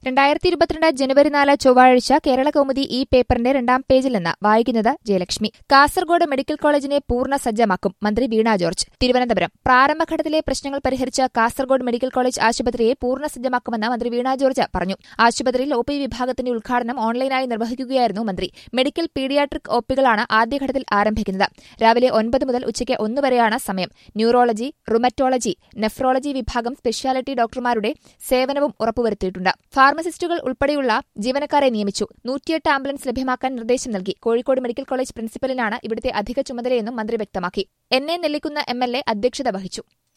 രണ്ടായിരത്തി ഇരുപത്തിരണ്ട് ജനുവരി നാല് ചൊവ്വാഴ്ച കേരള കൗമുദി ഈ പേപ്പറിന്റെ രണ്ടാം പേജിൽ നിന്ന് വായിക്കുന്നത് ജയലക്ഷ്മി കാസർഗോഡ് മെഡിക്കൽ കോളേജിനെ പൂർണ്ണ സജ്ജമാക്കും മന്ത്രി വീണ ജോർജ് തിരുവനന്തപുരം പ്രാരംഭഘട്ടത്തിലെ പ്രശ്നങ്ങൾ പരിഹരിച്ച കാസർഗോഡ് മെഡിക്കൽ കോളേജ് ആശുപത്രിയെ പൂർണ്ണ സജ്ജമാക്കുമെന്ന് മന്ത്രി വീണ ജോർജ് പറഞ്ഞു ആശുപത്രിയിൽ ഒ പി വിഭാഗത്തിന്റെ ഉദ്ഘാടനം ഓൺലൈനായി നിർവഹിക്കുകയായിരുന്നു മന്ത്രി മെഡിക്കൽ പീഡിയാട്രിക് ഒപികളാണ് ആദ്യഘട്ടത്തിൽ ആരംഭിക്കുന്നത് രാവിലെ ഒൻപത് മുതൽ ഉച്ചയ്ക്ക് ഒന്ന് വരെയാണ് സമയം ന്യൂറോളജി റുമറ്റോളജി നെഫ്രോളജി വിഭാഗം സ്പെഷ്യാലിറ്റി ഡോക്ടർമാരുടെ സേവനവും ഉറപ്പുവരുത്തിയിട്ടുണ്ട് ഫാർമസിസ്റ്റുകൾ ഉൾപ്പെടെയുള്ള ജീവനക്കാരെ നിയമിച്ചു നൂറ്റിയെട്ട് ആംബുലൻസ് ലഭ്യമാക്കാൻ നിർദ്ദേശം നൽകി കോഴിക്കോട് മെഡിക്കൽ കോളേജ് പ്രിൻസിപ്പലിനാണ് ഇവിടുത്തെ അധിക ചുമതലയെന്നും മന്ത്രി വ്യക്തമാക്കി N A Nellikunnu M L A അധ്യക്ഷത വഹിച്ചു